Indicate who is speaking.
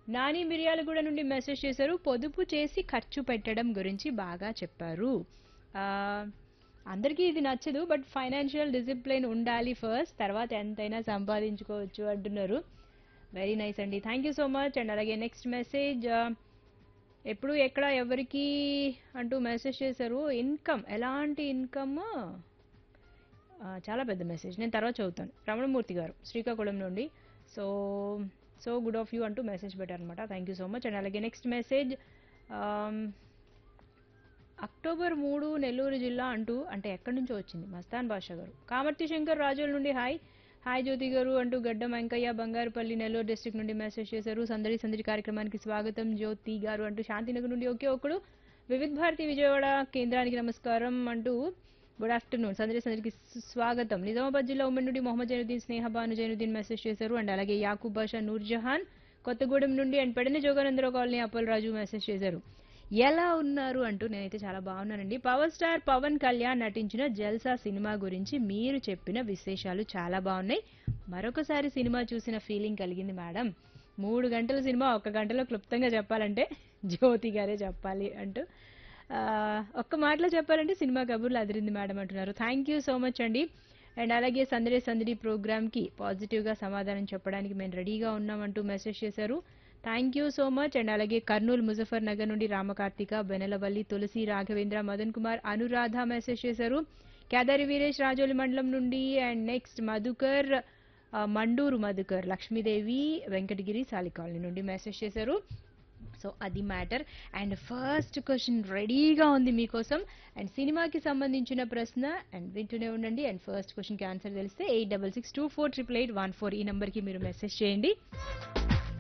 Speaker 1: నాని మిర్యాలగూడ నుండి మెసేజ్ చేశారు పొదుపు చేసి ఖర్చు పెట్టడం గురించి బాగా చెప్పారు ఆ, అందరికీ ఇది నచ్చదు బట్ ఫైనాన్షియల్ డిసిప్లిన్ ఉండాలి ఫస్ట్ తర్వాత ఎంతైనా సంపాదించుకోవచ్చు అంటున్నారు వెరీ నైస్ అండి thank you so much and అలాగే నెక్స్ట్ మెసేజ్ ఎప్పుడు ఎక్కడ ఎవరికి అంటూ మెసేజ్ చేశారు ఇన్కమ్ ఎలాంటి ఇన్కమ్ చాలా పెద్ద మెసేజ్ నేను తర్వాత చదువుతాను రమణమూర్తి గారు శ్రీకాకుళం నుండి so so good of you అంటూ మెసేజ్ పెట్టారనమాట thank you so much and అలాగే నెక్స్ట్ మెసేజ్ అక్టోబర్ మూడు నెల్లూరు జిల్లా అంటూ అంటే ఎక్కడి నుంచో వచ్చింది మస్తాన్ బాషా గారు కామర్తి శంకర్ రాజుల నుండి హాయ్ హాయ్ జ్యోతి గారు అంటూ గడ్డం వెంకయ్య బంగారుపల్లి నెల్లూరు డిస్ట్రిక్ట్ నుండి మెసేజ్ చేశారు సందడి సందడి కార్యక్రమానికి స్వాగతం జ్యోతి గారు అంటూ శాంతినగర్ నుండి ఒకే ఒకడు వివిధ్ భారతి విజయవాడ కేంద్రానికి నమస్కారం అంటూ గుడ్ ఆఫ్టర్నూన్ సందడి సందడికి సు- స్వాగతం నిజామాబాద్ జిల్లా ఉమ్మడి నుండి మొహమ్మద్ జైనుద్దీన్ స్నేహ బాను జైనుద్దీన్ మెసేజ్ చేశారు అండ్ అలాగే యాకూబ్ బాషా నూర్జహాన్ కొత్తగూడెం నుండి and Pedana Joganandarao colony Appalaraju message చేశారు ఎలా ఉన్నారు అంటూ నేనైతే చాలా బాగున్నానండి పవర్ స్టార్ పవన్ కళ్యాణ్ నటించిన జల్సా సినిమా గురించి మీరు చెప్పిన విశేషాలు చాలా బాగున్నాయి మరొకసారి సినిమా చూసిన ఫీలింగ్ కలిగింది మేడం మూడు గంటల సినిమా ఒక గంటలో క్లుప్తంగా చెప్పాలంటే జ్యోతి గారే చెప్పాలి అంటూ ఆ, ఒక్క మాటలో చెప్పాలంటే సినిమా కబుర్లు అదిరింది మేడం అంటున్నారు థ్యాంక్ యూ సో మచ్ అండి అండ్ అలాగే సందడి సందడి ప్రోగ్రామ్కి పాజిటివ్గా సమాధానం చెప్పడానికి మేము రెడీగా ఉన్నామంటూ మెసేజ్ చేశారు thank you so much and అలాగే కర్నూలు ముజఫర్ నగర్ నుండి రామకార్తిక బెనలవల్లి తులసి రాఘవేంద్ర మదన్ కుమార్ అనురాధ మెసేజ్ చేశారు కేదారి వీరేష్ రాజోలి మండలం నుండి అండ్ నెక్స్ట్ మధుకర్ ఆ, మండూరు మధుకర్ లక్ష్మీదేవి వెంకటగిరి సాలి కాలనీ నుండి మెసేజ్ చేశారు సో అది మ్యాటర్ అండ్ ఫస్ట్ క్వశ్చన్ రెడీగా ఉంది మీకోసం అండ్ సినిమాకి సంబంధించిన ప్రశ్న అండ్ వింటూనే ఉండండి అండ్ ఫస్ట్ క్వశ్చన్కి ఆన్సర్ తెలిస్తే eight double six two four triple eight one four ఈ నెంబర్కి మీరు మెసేజ్ చేయండి